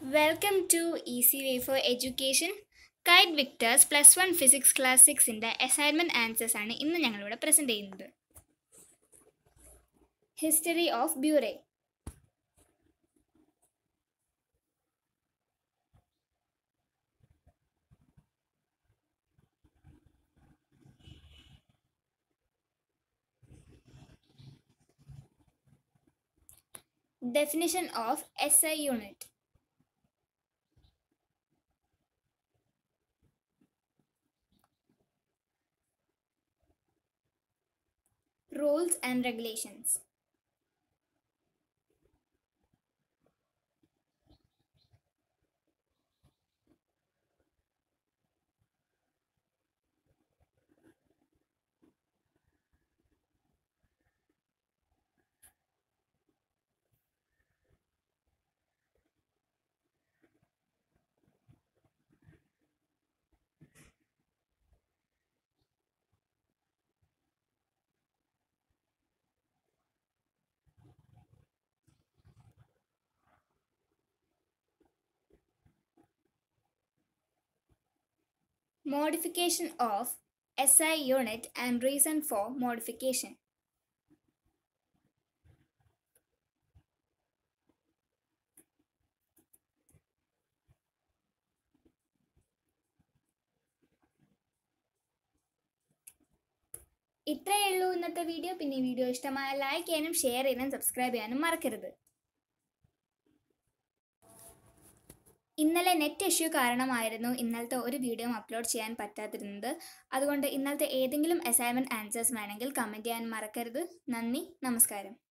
Welcome to easy way for education kite victers plus one physics class സിക്സിൻ്റെ assignment answers ആണ് ഇന്ന് ഞങ്ങളിവിടെ present ചെയ്യുന്നത് history of bureau Definition of SI unit. Rules and regulations. Modification of SI unit and reason for modification. ഇത്രയേ ഉള്ളൂ ഇന്നത്തെ video പിന്നെ ഈ വീഡിയോ ഇഷ്ടമായ ലൈക്ക് ചെയ്യാനും ഷെയർ ചെയ്യാനും സബ്സ്ക്രൈബ് ചെയ്യാനും മറക്കരുത് ഇന്നലെ നെറ്റ് ഇഷ്യൂ കാരണമായിരുന്നു ഇന്നലത്തെ ഒരു വീഡിയോ അപ്ലോഡ് ചെയ്യാൻ പറ്റാതിരുന്നത് അതുകൊണ്ട് ഇന്നലത്തെ ഏതെങ്കിലും അസൈൻമെൻറ്റ് ആൻസേഴ്സ് വേണമെങ്കിൽ കമൻറ്റ് ചെയ്യാൻ മറക്കരുത് നന്ദി നമസ്കാരം